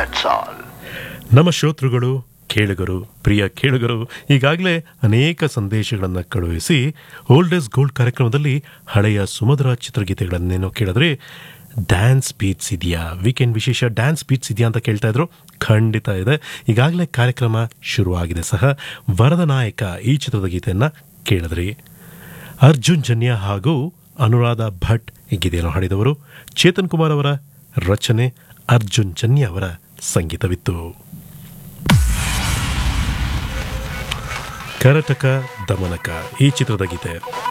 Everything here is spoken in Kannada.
That's all. ನಮ್ಮ ಶ್ರೋತೃಗಳು ಕೇಳುಗರು ಪ್ರಿಯ ಕೇಳುಗರು ಈಗಾಗಲೇ ಅನೇಕ ಸಂದೇಶಗಳನ್ನು ಕಳುಹಿಸಿ ಓಲ್ಡ್ ಇಸ್ ಗೋಲ್ಡ್ ಕಾರ್ಯಕ್ರಮದಲ್ಲಿ ಹಳೆಯ ಸುಮಧುರ ಚಿತ್ರಗೀತೆಗಳನ್ನೇನೋ ಕೇಳಿದ್ರೆ ಡ್ಯಾನ್ಸ್ ಬೀಟ್ಸ್ ಇದೆಯಾ ವೀಕೆಂಡ್ ವಿಶೇಷ ಡ್ಯಾನ್ಸ್ ಬೀಟ್ಸ್ ಇದೆಯಾ ಅಂತ ಕೇಳ್ತಾ ಇದ್ರು ಖಂಡಿತ ಇದೆ ಈಗಾಗಲೇ ಕಾರ್ಯಕ್ರಮ ಶುರುವಾಗಿದೆ ಸಹ ವರದ ನಾಯಕ ಈ ಚಿತ್ರದ ಗೀತೆಯನ್ನು ಕೇಳಿದ್ರಿ ಅರ್ಜುನ್ ಜನ್ಯ ಹಾಗೂ ಅನುರಾಧ ಭಟ್ ಈ ಗೀತೆಯನ್ನು ಹಾಡಿದವರು ಚೇತನ್ ಕುಮಾರ್ ಅವರ ರಚನೆ ಅರ್ಜುನ್ ಜನ್ಯ ಅವರ ಸಂಗೀತವಿತ್ತು ಕರಟಕ ದಮನಕ ಈ ಚಿತ್ರದ ಗೀತೆ